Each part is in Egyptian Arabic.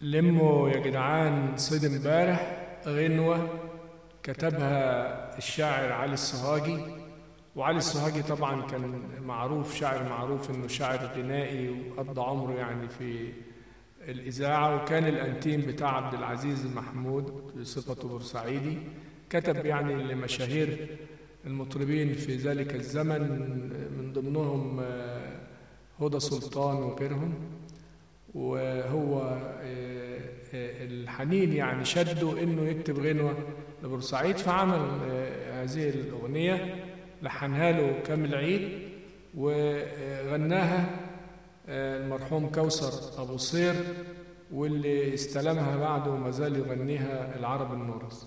لموا يا جدعان صيد امبارح غنوة كتبها الشاعر علي السهاجي وعلي السهاجي طبعا كان معروف شاعر معروف انه شاعر غنائي وقضى عمره يعني في الإذاعة وكان الأنتيم بتاع عبد العزيز محمود بصفته بورسعيدي كتب يعني لمشاهير المطربين في ذلك الزمن من ضمنهم آه، هدى سلطان وغيرهم وهو آه، آه، الحنين يعني شده انه يكتب غنوه لبورسعيد فعمل آه، هذه الاغنيه لحنها له كامل عيد وغناها آه، المرحوم كوثر ابو صير واللي استلمها بعده وما زال يغنيها العرب النورس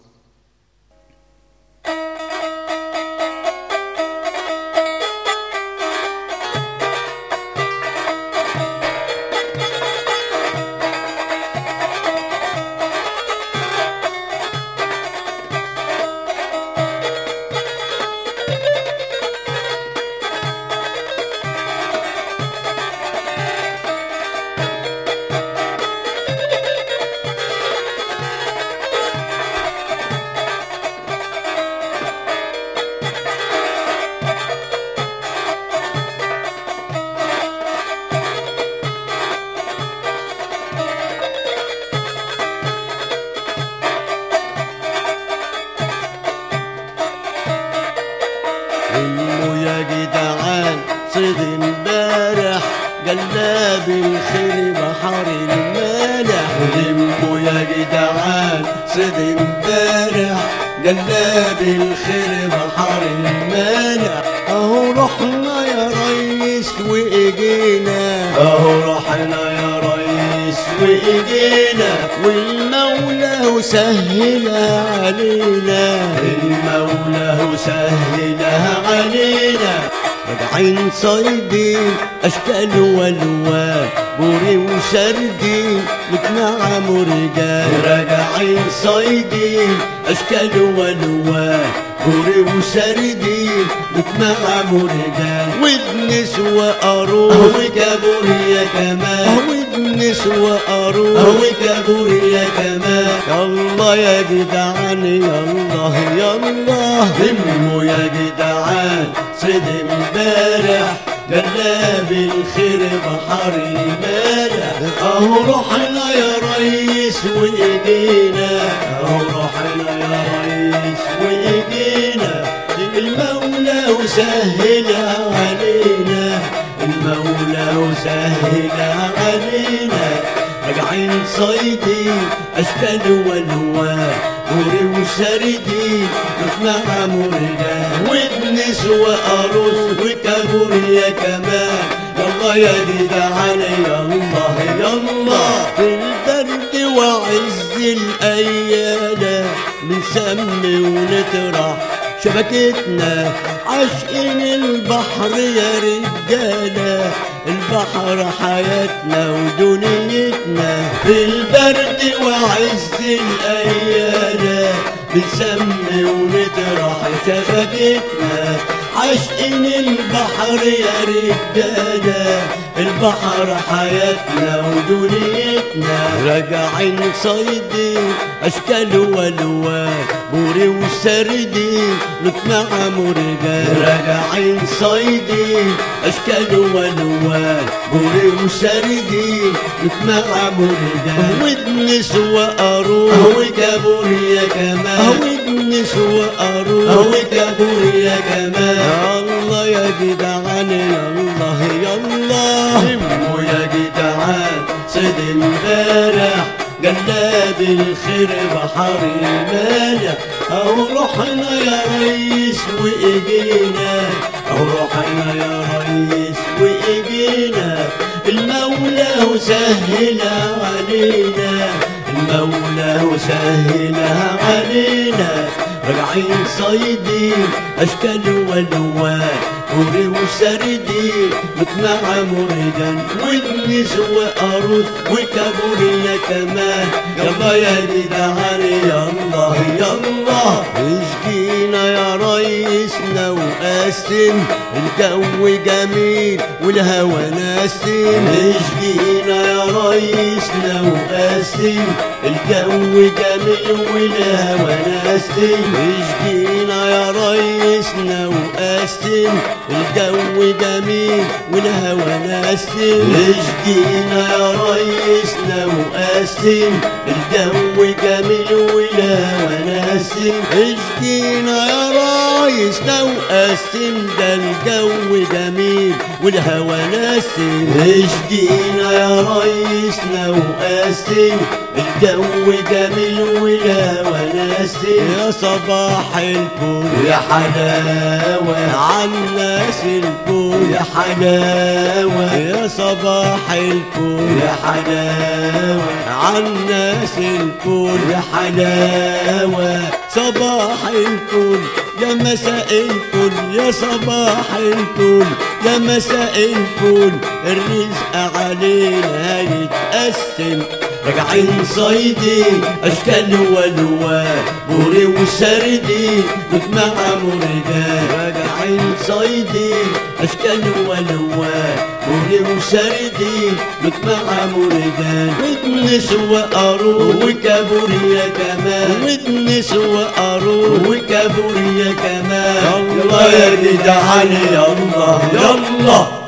همه يا جدعان صيد امبارح جلاب الخير بحر المالح همه يا جدعان صيد امبارح جلاب الخير بحر المالح اهو رحنا يا ريس واجينا اهو رحنا يا ريس واجينا والمولى وسهلها علينا المولى وسهلها علينا راجعين صيدين اشكال والوان بوري وسردين متنعم ورجال راجعين صيدين اشكال والوان بوري وسردين متنعم ورجال ودنس وقاروح وكابوريا كمان ودنس وقاروح وكابوريا كمان يلا يا جدعان يلا يلا هموا يا جدعان صيد امبارح جلاب الخير بحر المالح اهو روحنا يا ريس وايدينا اهو روحنا يا ريس وايدينا المولى وسهلها علينا المولى وسهلها علينا راجعين صيدين اشكال والوان بوري وسردين نسمع مرجان ودنس وقاروس وكابوريا كمان يلا يا جدعان يلا يلا في البرد وعز الايام نسمي ونطرح شبكتنا عاشقين البحر يا رجالة البحر حياتنا ودنيتنا في البرد وعز الأيام بنسمي ونطرح شبكتنا عاشقين البحر يا رجالة البحر حياتنا ودنيتنا راجعين صيدين أشكال والوان بوري وسردين نطمع مرجان راجعين صيدين أشكال والوان بوري وسردين نطمع مرجان ودنس وقاروح وكابوريا كمان ودنس وقاروح وكابوريا كمان الله يا جدعان يلا يلا هموا يا جدعان صيد امبارح جلاب الخير بحر المالح او روحنا يا ريس وايدينا او روحنا يا ريس وايدينا المولى وسهلها علينا المولى وسهلها علينا راجعين صيدين اشكال والوان بوري وسردي متمع مريدا والنسوة أرث وكابوريا كمان يلا يا جدعان يلا يلا اشجينا يا ريسنا وقسم الجو جميل والهوى نسم اشجينا يا ريسنا وقسم الجو جميل والهوى نسم اشجينا يا ريسنا وقسم الجو جميل والهوى نسم اشجينا يا ريسنا وقسم الجو جميل والهوى نسم اشجينا يا ريسنا وقسم ده الجو جميل والهوى نسم اشجينا يا ريسنا وقسم الجو جميل والهوى نسم يا صباح الفل يا حلاوة عالناس الكل يا حلاوة يا صباح الفل يا حلاوة عالناس الكل يا حلاوة صباح الفل يا مساء الفل يا صباح الفل يا مساء الفل الرزق علينا يتقسم راجعين صيدين اشكال والوان بوري وسردي مجمع مرجان راجعين صيدين اشكال والوان بوري وسردي مجمع مرجان ودنس وقارو وكابوريا كمان ودنس وقارو وكابوريا كمان يلا يا جدعان يلا يلا